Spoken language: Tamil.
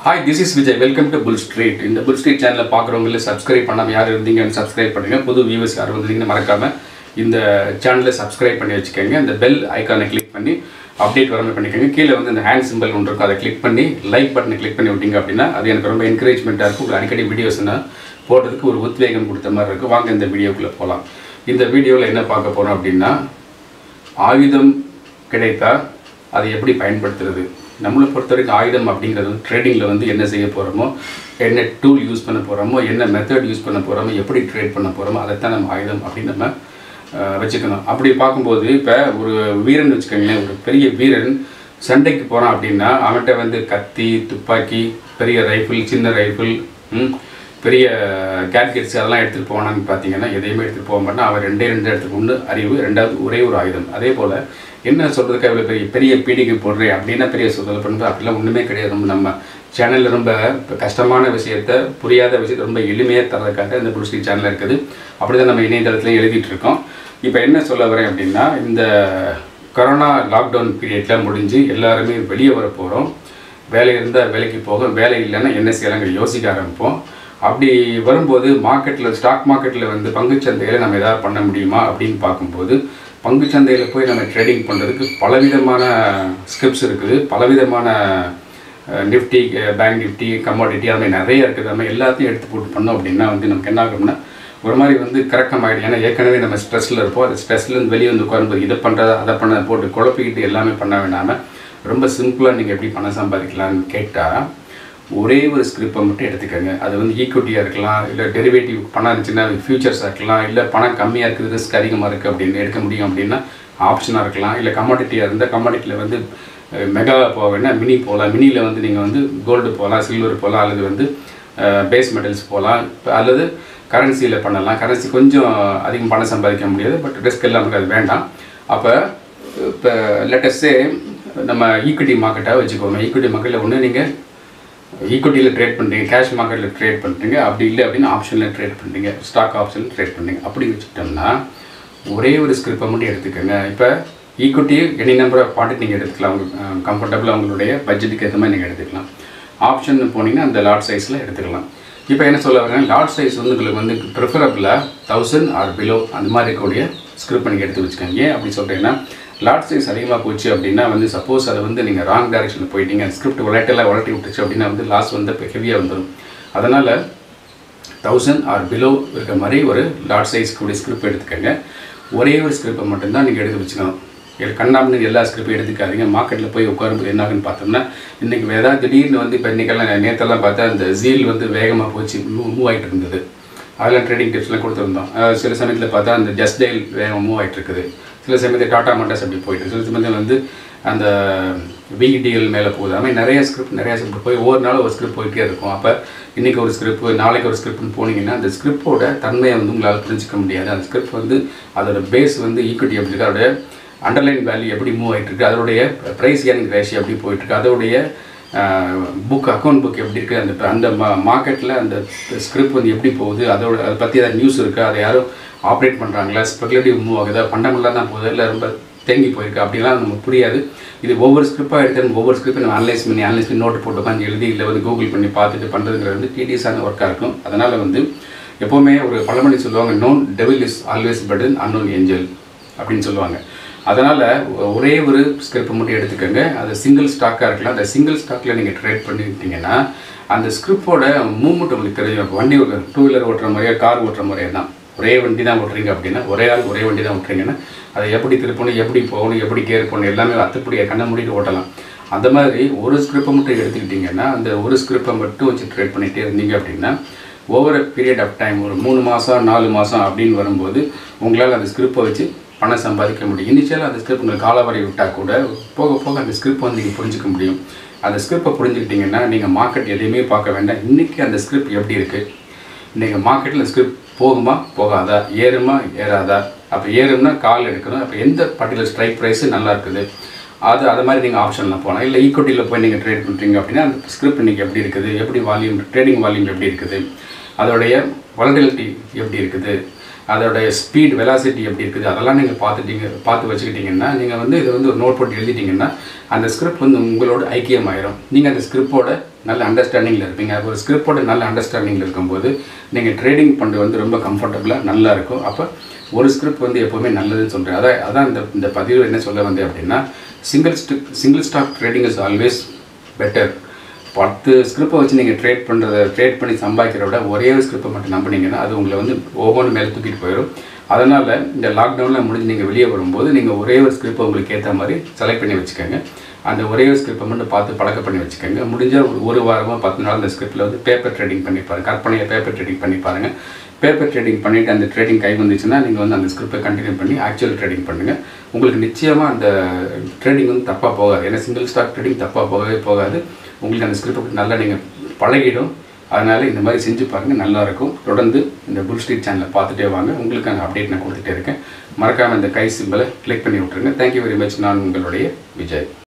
Hi this is Vijay welcome to Bull Street இந்த புல் ஸ்ட்ரீட் சேனலில் பார்க்குறவங்கள சப்ஸ்கிரைப் பண்ணாமல் யார் இருந்தீங்கன்னு சப்ஸ்கிரைப் பண்ணுங்க புது வியூவர்ஸ் யார் வந்தீங்கன்னு மறக்காமல் இந்த சேனலை சப்ஸ்கிரைப் பண்ணி வச்சுக்கோங்க இந்த பெல் ஐக்கானை கிளிக் பண்ணி அப்டேட் வரமே பண்ணிக்கோங்க கீழே வந்து இந்த ஹேண்ட் சிம்பிள் ஒன்று இருக்கும் அதை கிளிக் பண்ணி லைக் பட்டனை கிளிக் பண்ணி விட்டீங்க அப்படின்னா அது எனக்கு ரொம்ப என்கரேஜ்மெண்ட்டாக இருக்கும் உங்களுக்கு அடிக்கடி வீடியோஸ் நான் போடுறதுக்கு ஒரு உத்வேகம் கொடுத்த மாதிரி இருக்குது வாங்க இந்த வீடியோக்குள்ளே போகலாம் இந்த வீடியோவில் என்ன பார்க்க போகிறோம் அப்படின்னா ஆயுதம் கிடைத்தா அதை எப்படி பயன்படுத்துறது நம்மளை பொறுத்த வரைக்கும் ஆயுதம் அப்படிங்கிறது வந்து ட்ரேடிங்கில் வந்து என்ன செய்ய போகிறோமோ என்ன டூல் யூஸ் பண்ண போகிறோமோ என்ன மெத்தட் யூஸ் பண்ண போகிறோமோ எப்படி ட்ரேட் பண்ண போகிறோமோ அதைத்தான் நம்ம ஆயுதம் அப்படின்னு நம்ம அஹ், வச்சுக்கணும் அப்படி பார்க்கும்போது இப்போ ஒரு வீரன் வச்சுக்கோங்களேன் ஒரு பெரிய வீரன் சண்டைக்கு போகிறான் அப்படின்னா அவன்கிட்ட வந்து கத்தி துப்பாக்கி பெரிய ரைஃபிள் சின்ன ரைஃபிள் பெரிய கேட்கெட்ஸ் அதெல்லாம் எடுத்துகிட்டு போனான்னு பார்த்தீங்கன்னா எதையுமே எடுத்துகிட்டு போக மாட்டான் அவன் ரெண்டே ரெண்டு இடத்துக்கு ஒன்று அறிவு ரெண்டாவது ஒரே ஒரு ஆயுதம் அதே போல் என்ன சொல்கிறதுக்கு அவ்வளோ பெரிய பெரிய பீடிகை போடுறேன் அப்படின்னா பெரிய சொல்கிறது பண்ணுறது அப்படிலாம் ஒன்றுமே கிடையாது ரொம்ப நம்ம சேனலில் ரொம்ப இப்ப கஷ்டமான விஷயத்த புரியாத விஷயத்தை ரொம்ப எளிமையாக தரதுக்காக இந்த புல்ஸ்ரீ சேனல் இருக்குது அப்படி தான் நம்ம இணையதளத்துலையும் எழுதிட்டு இருக்கோம் இப்போ என்ன சொல்ல வரேன் அப்படின்னா இந்த கொரோனா லாக்டவுன் பீரியட்லாம் முடிஞ்சு எல்லாருமே வெளியே வர போகிறோம் வேலை இருந்தால் வேலைக்கு போகும் வேலை இல்லைன்னா என்ன செய்யலாங்க யோசிக்க ஆரம்பிப்போம் அப்படி வரும்போது மார்க்கெட்டில் ஸ்டாக் மார்க்கெட்டில் வந்து பங்குச்சந்தையில் நம்ம எதாவது பண்ண முடியுமா அப்படின்னு பார்க்கும்போது பங்குச்சந்தையில் போய் நம்ம ட்ரேடிங் பண்ணுறதுக்கு பலவிதமான ஸ்கிரிப்ட்ஸ் இருக்குது பலவிதமான நிஃப்டி பேங்க் நிஃப்டி கமாடிட்டி அது மாதிரி நிறைய இருக்குது அது மாதிரி எல்லாத்தையும் எடுத்து போட்டு பண்ணோம் அப்படின்னா வந்து நமக்கு என்ன ஆகும்னா ஒரு மாதிரி வந்து கரெக்டம் ஆகிடும் ஏன்னா ஏற்கனவே நம்ம ஸ்ட்ரெஸ்ஸில் இருப்போம் அந்த ஸ்ட்ரெஸ்லேருந்து வெளியே வந்து உட்காரும்போது இதை பண்ணுறதா அதை பண்ண போட்டு குழப்பிக்கிட்டு எல்லாமே பண்ண வேண்டாமல் ரொம்ப சிம்பிளாக நீங்கள் எப்படி பணம் சம்பாதிக்கலாம்னு கேட்டால் ஒரே ஒரு ஸ்கிரிப்பை மட்டும் எடுத்துக்கோங்க அது வந்து ஈக்விட்டியாக இருக்கலாம் இல்லை டெரிவேட்டிவ் பணம் இருந்துச்சுன்னா ஃபியூச்சர்ஸாக இருக்கலாம் இல்லை பணம் கம்மியாக இருக்குது ரிஸ்க் அதிகமாக இருக்குது அப்படின்னு எடுக்க முடியும் அப்படின்னா ஆப்ஷனாக இருக்கலாம் இல்லை கமாடிட்டியாக இருந்தால் கமாடிட்டியில் வந்து மெகா போக வேணால் மினி போகலாம் மினியில் வந்து நீங்கள் வந்து கோல்டு போகலாம் சில்வர் போகலாம் அல்லது வந்து பேஸ் மெட்டல்ஸ் போகலாம் இப்ப அல்லது கரன்சியில் பண்ணலாம் கரன்சி கொஞ்சம் அதிகம் பணம் சம்பாதிக்க முடியாது பட் ரிஸ்க் எல்லாம் நமக்கு அது வேண்டாம் அப்போ இப்போ லேட்டஸ்ட்டே நம்ம ஈக்விட்டி மார்க்கெட்டாக வச்சுக்கோங்க ஈக்விட்டி மார்க்கெட்டில் ஒன்று நீங்கள் ஈக்விட்டியில் ட்ரேட் பண்ணுறீங்க கேஷ் மார்க்கெட்டில் ட்ரேட் பண்ணுறீங்க அப்படி இல்லை அப்படின்னு ஆப்ஷனில் ட்ரேட் பண்ணுறீங்க ஸ்டாக் ஆப்ஷனில் ட்ரேட் பண்ணுறீங்க அப்படி வச்சுட்டோம்னா ஒரே ஒரு ஸ்கிரிப்பை மட்டும் எடுத்துக்கோங்க இப்போ equity any number of party நீங்கள் எடுத்துக்கலாம் உங்களுக்கு கம்ஃபர்டபுளாக உங்களுடைய பட்ஜெட்டுக்கு ஏற்ற மாதிரி நீங்கள் எடுத்துக்கலாம் ஆப்ஷன் போனீங்கன்னா அந்த லாட் சைஸில் எடுத்துக்கலாம் இப்போ என்ன சொல்ல வரேன் லாட் சைஸ் வந்து உங்களுக்கு வந்து ப்ரிஃபரபிளாக தௌசண்ட் ஆர் பிலோ அந்த மாதிரி இருக்கக்கூடிய ஸ்கிரிப்ட் நீங்கள் எடுத்து வச்சுக்கோங்க ஏன் அப்படி சொல்கிறீங்கன்னா லாட் சைஸ் அதிகமாக போச்சு அப்படின்னா வந்து சப்போஸ் அதை வந்து நீங்கள் ராங் டைரக்ஷனில் போயிட்டீங்க ஸ்கிரிப்ட் விளையாட்டெல்லாம் வளர்த்தி விட்டுச்சு அப்படின்னா வந்து லாஸ் வந்து இப்போ ஹெவியாக வந்துடும் அதனால் தௌசண்ட் ஆர் பிலோ இருக்க மாதிரி ஒரு லாட் சைஸ் கூடிய ஸ்கிரிப்ட் எடுத்துக்கோங்க ஒரே ஒரு ஸ்கிரிப்பை மட்டும்தான் நீங்கள் எடுத்து வச்சுக்கணும் இது கண்ணாமணி எல்லா ஸ்கிரிப்டும் எடுத்துக்காதீங்க மார்க்கெட்டில் போய் உட்காரும்போது என்ன ஆகுன்னு பார்த்தோம்னா இன்றைக்கி ஏதாவது திடீர்னு வந்து இப்போ இன்றைக்கெல்லாம் நேற்றெல்லாம் பார்த்தா அந்த ஜீல் வந்து வேகமாக போச்சு மூவ் மூவ் ஆகிட்டு இருந்தது அதெல்லாம் ட்ரேடிங் டிப்ஸ்லாம் கொடுத்துருந்தோம் அஹ் சில சமயத்தில் பார்த்தா அந்த ஜஸ்ட் டைல் வேகம் மூவ் ஆகிட்டு இருக்குது சில சமயத்தில் டாடா மோட்டார்ஸ் அப்படி போயிட்டு இருக்கு. சில சமயத்தில் வந்து அந்த விடிஎல் மேலே போகுது அது மாதிரி நிறைய ஸ்கிரிப்ட் நிறைய ஸ்கிரிப்ட் போய் ஒவ்வொரு நாளும் ஒரு ஸ்கிரிப்ட் போயிட்டே இருக்கும் அப்போ இன்றைக்கி ஒரு ஸ்கிரிப்ட் நாளைக்கு ஒரு ஸ்கிரிப்ட்னு போனீங்கன்னா அந்த ஸ்கிரிப்டோட தன்மையை வந்து உங்களால் புரிஞ்சிக்க முடியாது அந்த ஸ்கிரிப்ட் வந்து அதோட பேஸ் வந்து ஈக்விட்டி எப்படி இருக்கு அதோட அண்டர்லைன் வேல்யூ எப்படி மூவ் ஆகிட்டு இருக்கு அதோடைய ப்ரைஸ் ஏர்னிங் ரேஷியோ எப்படி போயிட்டு இருக்கு அதோடைய புக் அக்கௌண்ட் புக் எப்படி இருக்குது அந்த அந்த மா மார்க்கெட்டில் அந்த ஸ்கிரிப்ட் வந்து எப்படி போகுது அதோட அதை பற்றி ஏதாவது நியூஸ் இருக்கா அதை யாரும் ஆப்ரேட் பண்ணுறாங்களா ஸ்பெகுலேட்டிவ் மூவ் ஆகுதா ஃபண்டமெண்டலாக தான் போகுது இல்லை ரொம்ப தேங்கி போயிருக்கு அப்படிலாம் நமக்கு புரியாது இது ஒவ்வொரு ஸ்கிரிப்பாக எடுத்து ஒவ்வொரு ஸ்கிரிப்பை நம்ம அனலைஸ் பண்ணி அனலைஸ் பண்ணி நோட்டு போட்டு உட்காந்து எழுதி இல்லை வந்து கூகுள் பண்ணி பார்த்துட்டு பண்ணுறதுங்கிறது வந்து டிடிஎஸான ஒர்க்காக இருக்கும் அதனால் வந்து எப்போவுமே ஒரு பழமொழி சொல்லுவாங்க known devil is always better unknown angel அப்படின்னு சொல்லுவாங்க அதனால் ஒரே ஒரு ஸ்கிரிப்ட் மட்டும் எடுத்துக்கோங்க அது சிங்கிள் ஸ்டாக்காக இருக்கலாம் அந்த சிங்கிள் ஸ்டாக்கில் நீங்கள் ட்ரேட் பண்ணிட்டீங்கன்னா அந்த ஸ்கிரிப்டோட மூவ்மெண்ட் உங்களுக்கு தெரியும் இப்போ வண்டி டூ வீலர் ஓட்டுற மாதிரியா கார் ஓட்டுற மாதிரியே தான் ஒரே வண்டி தான் ஓட்டுறீங்க அப்படின்னா ஒரே ஆள் ஒரே வண்டி தான் ஓட்டுறீங்கன்னா அதை எப்படி திருப்பணும் எப்படி போகணும் எப்படி கேர் பண்ணணும் எல்லாமே அத்துப்படியாக கண்ணை மூடிட்டு ஓட்டலாம் அந்த மாதிரி ஒரு ஸ்கிரிப்பை மட்டும் எடுத்துக்கிட்டிங்கன்னா அந்த ஒரு ஸ்கிரிப்பை மட்டும் வச்சு ட்ரேட் பண்ணிகிட்டே இருந்தீங்க அப்படின்னா ஓவர் பீரியட் ஆஃப் டைம் ஒரு மூணு மாதம் நாலு மாதம் அப்படின்னு வரும்போது உங்களால் அந்த ஸ்கிரிப்பை வச்சு பணம் சம்பாதிக்க முடியும் இனிஷியலாக அந்த ஸ்கிரிப்ட் உங்களுக்கு காலவரை விட்டால் கூட போக போக அந்த ஸ்கிரிப்ட் வந்து நீங்கள் புரிஞ்சுக்க முடியும் அந்த ஸ்கிரிப்பை புரிஞ்சுக்கிட்டிங்கன்னா நீங்கள் மார்க்கெட் எதையுமே பார்க்க வேண்டாம் இன்றைக்கி அந்த ஸ்கிரிப்ட் எப்படி இருக்குது நீங்கள் மார்க்கெட்டில் ஸ்கிரிப்ட் போகுமா போகாதா ஏறுமா ஏறாதா அப்போ ஏறும்னா கால் எடுக்கணும் அப்போ எந்த பர்டிகுலர் ஸ்ட்ரைக் ப்ரைஸு நல்லா இருக்குது அது அது மாதிரி நீங்கள் ஆப்ஷனில் போகலாம் இல்லை ஈக்விட்டியில் போய் நீங்கள் ட்ரேட் பண்ணுறீங்க அப்படின்னா அந்த ஸ்கிரிப்ட் இன்றைக்கி எப்படி இருக்குது எப்படி வால்யூம் ட்ரேடிங் வால்யூம் எப்படி இருக்குது அதோடைய வலட்டிலிட்டி எப்படி இருக்குது அதோடைய ஸ்பீட் வெலாசிட்டி எப்படி இருக்குது அதெல்லாம் நீங்கள் பார்த்துட்டீங்க பார்த்து வச்சுக்கிட்டிங்கன்னா நீங்கள் வந்து இதை வந்து ஒரு நோட் போட்டு எழுதிட்டிங்கன்னா அந்த ஸ்கிரிப்ட் வந்து உங்களோட ஐக்கியமாயிரும் நீங்கள் அந்த ஸ்கிரிப்டோட நல்ல அண்டர்ஸ்டாண்டிங்கில் இருப்பீங்க ஒரு ஸ்கிரிப்டோட நல்ல அண்டர்ஸ்டாண்டிங்கில் இருக்கும்போது நீங்கள் ட்ரேடிங் பண்ணுறது வந்து ரொம்ப கம்ஃபர்டபுளாக நல்லா இருக்கும் அப்போ ஒரு ஸ்கிரிப்ட் வந்து எப்போவுமே நல்லதுன்னு சொல்கிறேன் அதான் அதான் இந்த இந்த பதிவு என்ன சொல்ல வந்தேன் அப்படின்னா single stick single stock trading is always better பத்து ஸ்கிரிப்பை வச்சு நீங்கள் ட்ரேட் பண்ணுறத ட்ரேட் பண்ணி சம்பாதிக்கிறத விட ஒரே ஒரு ஸ்கிரிப்பை மட்டும் நம்பினீங்கன்னா அது உங்களை வந்து ஒவ்வொன்று மேலே தூக்கிட்டு போயிடும் அதனால் இந்த லாக்டவுனில் முடிஞ்சு நீங்கள் வெளியே வரும்போது நீங்கள் ஒரே ஒரு ஸ்கிரிப்பை உங்களுக்கு ஏற்ற மாதிரி செலக்ட் பண்ணி வச்சுக்கோங்க அந்த ஒரே ஒரு ஸ்கிரிப்பை மட்டும் பார்த்து பழக்க பண்ணி வச்சுக்கோங்க முடிஞ்சால் ஒரு ஒரு வாரமாக பத்து நாள் அந்த ஸ்கிரிப்டில் வந்து பேப்பர் ட்ரேடிங் பண்ணி பாருங்க கற்பனையை பேப்பர் ட்ரேடிங் பண்ணி பாருங்கள் பேப்பர் ட்ரேடிங் பண்ணிவிட்டு அந்த ட்ரேடிங் கை வந்துச்சுன்னா நீங்கள் வந்து அந்த ஸ்கிரிப்பை கண்டினியூ பண்ணி ஆக்சுவல் ட்ரேடிங் பண்ணுங்கள் உங்களுக்கு நிச்சயமாக அந்த ட்ரேடிங் வந்து தப்பாக போகாது ஏன்னா சிங்கிள் ஸ்டாக் ட்ரேடிங் தப்பாக போகவே போகாது உங்களுக்கு அந்த ஸ்கிரிப்டை நல்லா நீங்கள் பழகிடும் அதனால் இந்த மாதிரி செஞ்சு பாருங்கள் நல்லாயிருக்கும் தொடர்ந்து இந்த புல் ஸ்ட்ரீட் சேனலை பார்த்துட்டே வாங்க உங்களுக்கு அந்த அப்டேட் நான் கொடுத்துட்டே இருக்கேன் மறக்காமல் இந்த கை சிம்பிளை கிளிக் பண்ணி விட்ருங்க தேங்க்யூ வெரி மச் நான் உங்களுடைய விஜய்